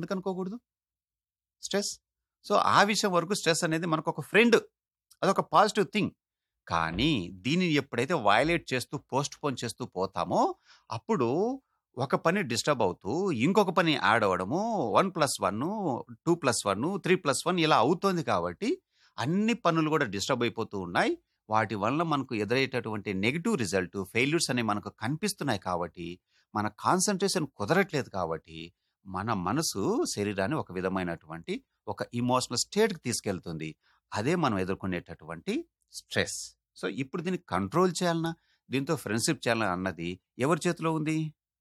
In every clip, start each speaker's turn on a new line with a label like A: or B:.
A: ఎందుకు అనుకోకూడదు stress so ఆ విషయం వరకు స్ట్రెస్ అనేది మనకు ఒక ఫ్రెండ్ అదొక పాజిటివ్ థింగ్ కానీ దీనిని ఎప్పుడైతే వయలేట్ చేస్తూ పోస్ట్ పోన్ చేస్తూ పోతామో అప్పుడు ఒక పని డిస్టర్బ్ అవుతూ ఇంకొక పని యాడ్ అవ్వడము one plus one two plus one three plus one ఇలా అవుతోంది కాబట్టి అన్ని పనులు కూడా డిస్టర్బ్ అయిపోతూ ఉన్నాయి వాటి వల్ల మనకు ఎదురయ్యేటటువంటి నెగిటివ్ రిజల్ట్ ఫెయిల్యూర్స్ అనేవి మనకు కనిపిస్తున్నాయి కాబట్టి మన కాన్సన్ట్రేషన్ కుదరట్లేదు కాబట్టి మన మనసు శరీరాన్ని ఒక విధమైనటువంటి ఒక ఇమోషనల్ స్టేట్కి తీసుకెళ్తుంది అదే మనం ఎదుర్కొనేటటువంటి స్ట్రెస్ సో ఇప్పుడు దీన్ని కంట్రోల్ చేయాలన్నా దీంతో ఫ్రెండ్షిప్ చేయాలన్నా అన్నది ఎవరి చేతిలో ఉంది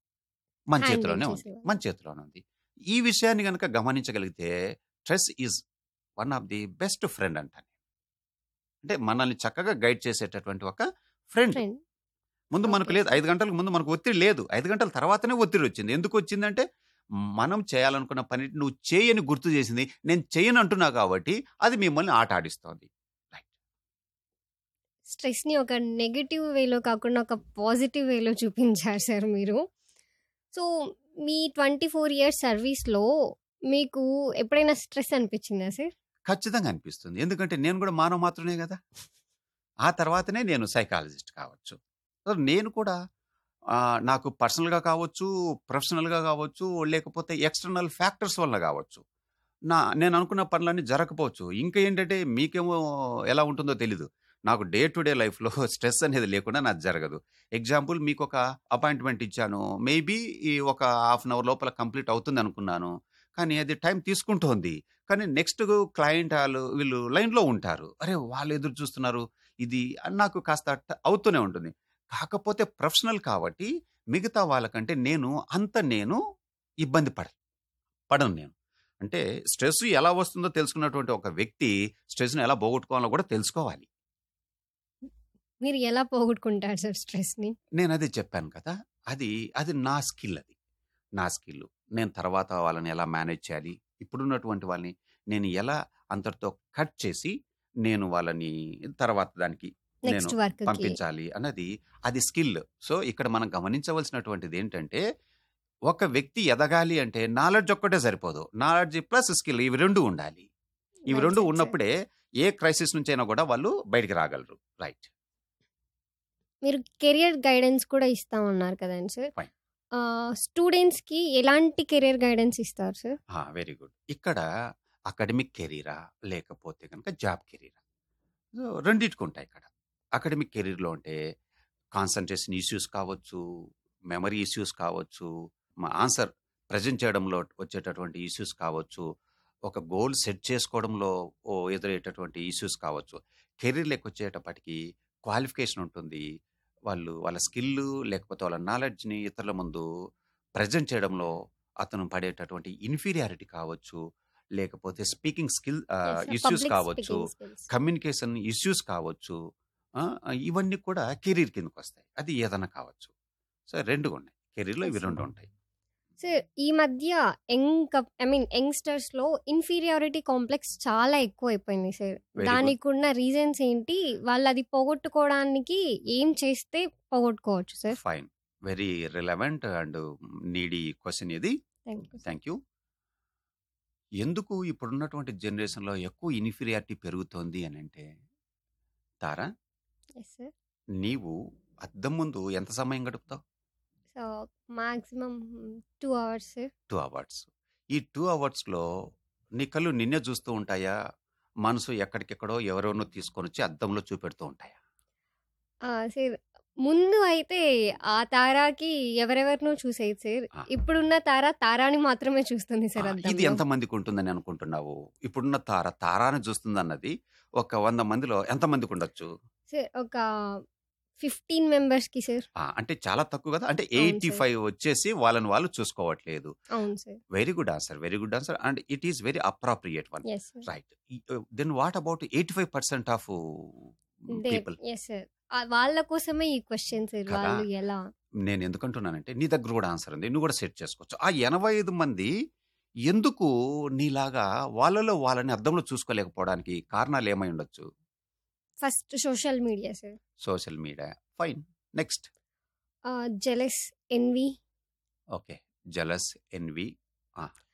A: మన
B: హ్యాండిల్
A: చేతిలోనే ఉంది
B: చేసేవాళ్ళు
A: మన చేతిలోనే ఉంది ఈ విషయాన్ని కనుక గమనించగలిగితే stress is one of the best friend అంటాను అంటే మనల్ని చక్కగా గైడ్ చేసేటటువంటి ఒక ఫ్రెండ్
B: ఫ్రెండ్
A: ముందు మనకు
B: ఓకే
A: లేదు ఐదు గంటలకు ముందు మనకు ఒత్తిడి లేదు ఐదు గంటల తర్వాతనే ఒత్తిడి వచ్చింది ఎందుకు వచ్చిందంటే మనం చేయాలనుకున్న పని నువ్వు చేయని గుర్తు చేసింది నేను చేయను అంటున్నా కాబట్టి అది మిమ్మల్ని ఆట ఆడిస్తోంది రైట్
B: స్ట్రెస్ ని ఒక నెగటివ్ వేలో కాకుండా ఒక పాజిటివ్ వేలో చూపించారు సార్ మీరు సో మీ ట్వంటీ ఫోర్ ఇయర్స్ సర్వీస్లో మీకు ఎప్పుడైనా స్ట్రెస్ అనిపించిందా సార్
A: ఖచ్చితంగా అనిపిస్తుంది ఎందుకంటే నేను కూడా మానవ మాత్రమే కదా ఆ తర్వాతనే నేను సైకాలజిస్ట్ కావచ్చు సో నేను కూడా ఆ, నాకు పర్సనల్గా కావచ్చు ప్రొఫెషనల్గా కావచ్చు లేకపోతే ఎక్స్టర్నల్ ఫ్యాక్టర్స్ వల్ల కావచ్చు నా నేను అనుకున్న పనులన్నీ జరగకపోవచ్చు ఇంకా ఏంటంటే మీకేమో ఎలా ఉంటుందో తెలీదు నాకు డే టు డే లైఫ్లో స్ట్రెస్ అనేది లేకుండా నాకు జరగదు ఎగ్జాంపుల్ మీకు ఒక అపాయింట్మెంట్ ఇచ్చాను మేబీ ఈ ఒక హాఫ్ అన్ అవర్ లోపల కంప్లీట్ అవుతుంది అనుకున్నాను కానీ అది టైం తీసుకుంటోంది కానీ నెక్స్ట్ క్లయింట్ వాళ్ళు వీళ్ళు లైన్లో ఉంటారు అరే వాళ్ళు ఎదురు చూస్తున్నారు ఇది అని నాకు కాస్త ట- అవుతూనే ఉంటుంది కాకపోతే ప్రొఫెషనల్ కాబట్టి మిగతా వాళ్ళకంటే నేను అంత నేను ఇబ్బంది పడ పడను నేను అంటే స్ట్రెస్ ఎలా వస్తుందో తెలుసుకున్నటువంటి ఒక వ్యక్తి స్ట్రెస్ను ఎలా పోగొట్టుకోవాలో కూడా తెలుసుకోవాలి
B: మీరు ఎలా పోగొట్టుకుంటారు సార్ స్ట్రెస్ని
A: నేను అదే చెప్పాను కదా అది అది నా స్కిల్ అది నా స్కిల్ నేను తర్వాత వాళ్ళని ఎలా మేనేజ్ చేయాలి ఇప్పుడున్నటువంటి వాళ్ళని నేను ఎలా అంతటితో కట్ చేసి నేను వాళ్ళని తర్వాత దానికి నేను
B: నెక్స్ట్ వర్క్కి
A: పంపించాలి అన్నది అది స్కిల్ సో ఇక్కడ మనం గమనించవలసినటువంటిది ఏంటంటే ఒక వ్యక్తి ఎదగాలి అంటే నాలెడ్జ్ ఒక్కటే సరిపోదు నాలెడ్జ్ ప్లస్ స్కిల్ ఇవి రెండు ఉండాలి ఇవి
B: వెల్
A: రెండు
B: సెట్ సార్
A: ఉన్నప్పుడే ఏ క్రైసిస్ నుంచైనా కూడా వాళ్ళు బయటికి రాగలరు రైట్
B: మీరు కెరియర్ గైడెన్స్ కూడా ఇస్తామన్నారు కదండి సార్
A: ఫైన్
B: స్టూడెంట్స్కి ఎలాంటి కెరియర్ గైడెన్స్ ఇస్తారు సార్
A: వెరీ గుడ్ ఇక్కడ అకాడమిక్ కెరీరా లేకపోతే కనుక జాబ్ కెరీరా సో రెండింటికి ఉంటాయి ఇక్కడ అకాడమిక్ కెరీర్లో అంటే కాన్సన్ట్రేషన్ ఇష్యూస్ కావచ్చు మెమరీ ఇష్యూస్ కావచ్చు మా ఆన్సర్ ప్రజెంట్ చేయడంలో వచ్చేటటువంటి ఇష్యూస్ కావచ్చు ఒక గోల్ సెట్ చేసుకోవడంలో ఓ ఎదురయ్యేటటువంటి ఇష్యూస్ కావచ్చు కెరీర్లోకి వచ్చేటప్పటికి క్వాలిఫికేషన్ ఉంటుంది వాళ్ళు వాళ్ళ స్కిల్ లేకపోతే వాళ్ళ నాలెడ్జ్ని ఇతరుల ముందు ప్రజెంట్ చేయడంలో అతను పడేటటువంటి ఇన్ఫీరియారిటీ కావచ్చు లేకపోతే స్పీకింగ్ స్కిల్ ఇష్యూస్
B: పబ్లిక్
A: కావచ్చు
B: స్పీకింగ్ స్కిల్స్
A: కమ్యూనికేషన్ ఇష్యూస్ కావచ్చు ఆ, ఇవన్నీ కూడా కెరీర్ కిందకు వస్తాయి అది ఏదైనా కావచ్చు సో రెండు ఉన్నాయి కెరీర్లో ఇవి
B: Yes,
A: రెండు
B: sir.
A: ఉంటాయి
B: సార్ ఈ మధ్య యంగ్ ఐ మీన్ యంగ్స్టర్స్ లో ఇన్ఫీరియారిటీ కాంప్లెక్స్ చాలా ఎక్కువ అయిపోయింది సార్
A: వెరీ గుడ్
B: దానికి ఉన్న రీజన్స్ ఏంటి వాళ్ళు అది పోగొట్టుకోవడానికి ఏం చేస్తే పోగొట్టుకోవచ్చు sir
A: fine very relevant and needy question ఇది
B: థ్యాంక్ యూ
A: థ్యాంక్ యూ ఎందుకు ఇప్పుడున్నటువంటి జనరేషన్లో ఎక్కువ ఇన్ఫీరియారిటీ పెరుగుతోంది అని అంటే తారా
B: ఎస్ సార్
A: నీవు అద్దం ముందు ఎంత సమయం గడుపుతావు
B: so maximum two hours sir
A: two hours ఈ టూ అవర్స్లో నీ కళ్ళు నిన్నే చూస్తూ ఉంటాయా మనసు ఎక్కడికెక్కడో ఎవరెవరినో తీసుకొని వచ్చి అద్దంలో చూపెడుతూ ఉంటాయా
B: సార్ ముందు అయితే ఆ తారాకి ఎవరెవరినో చూసేది సార్
A: ఆ,
B: ఇప్పుడున్న తార తారాని మాత్రమే చూస్తుంది
A: ఆ,
B: సార్
A: ఇది
B: అద్దంలో
A: ఎంతమందికి ఉంటుందని అనుకుంటున్నావు ఇప్పుడున్న తార తారాన్ని చూస్తుంది అన్నది ఒక వంద మందిలో ఎంతమందికి ఉండొచ్చు
B: సార్ ఒక ఫిఫ్టీన్ మెంబర్స్కి సార్
A: ఆ, అంటే చాలా తక్కువ కదా అంటే
B: అవును
A: ఎయిటీ
B: సార్
A: ఫైవ్ వచ్చేసి వాళ్ళని వాళ్ళు చూసుకోవట్లేదు
B: అవును sir
A: very good answer very good answer and it is very appropriate one
B: yes sir
A: right then what about eighty five percent of
B: the
A: people
B: yes sir వాళ్ళ కోసమే ఈ క్వశ్చన్ సార్
A: కదా
B: వాళ్ళు ఎలా
A: నేను ఎందుకంటున్నానంటే నీ దగ్గర కూడా ఆన్సర్ ఉంది నువ్వు కూడా సెట్ చేసుకోవచ్చు ఆ ఎనభై ఐదు మంది ఎందుకు నీలాగా వాళ్ళలో వాళ్ళని అర్థంలో చూసుకోలేకపోవడానికి కారణాలు ఏమై ఉండొచ్చు
B: first social media sir
A: social media fine next
B: jealous envy
A: okay jealous N V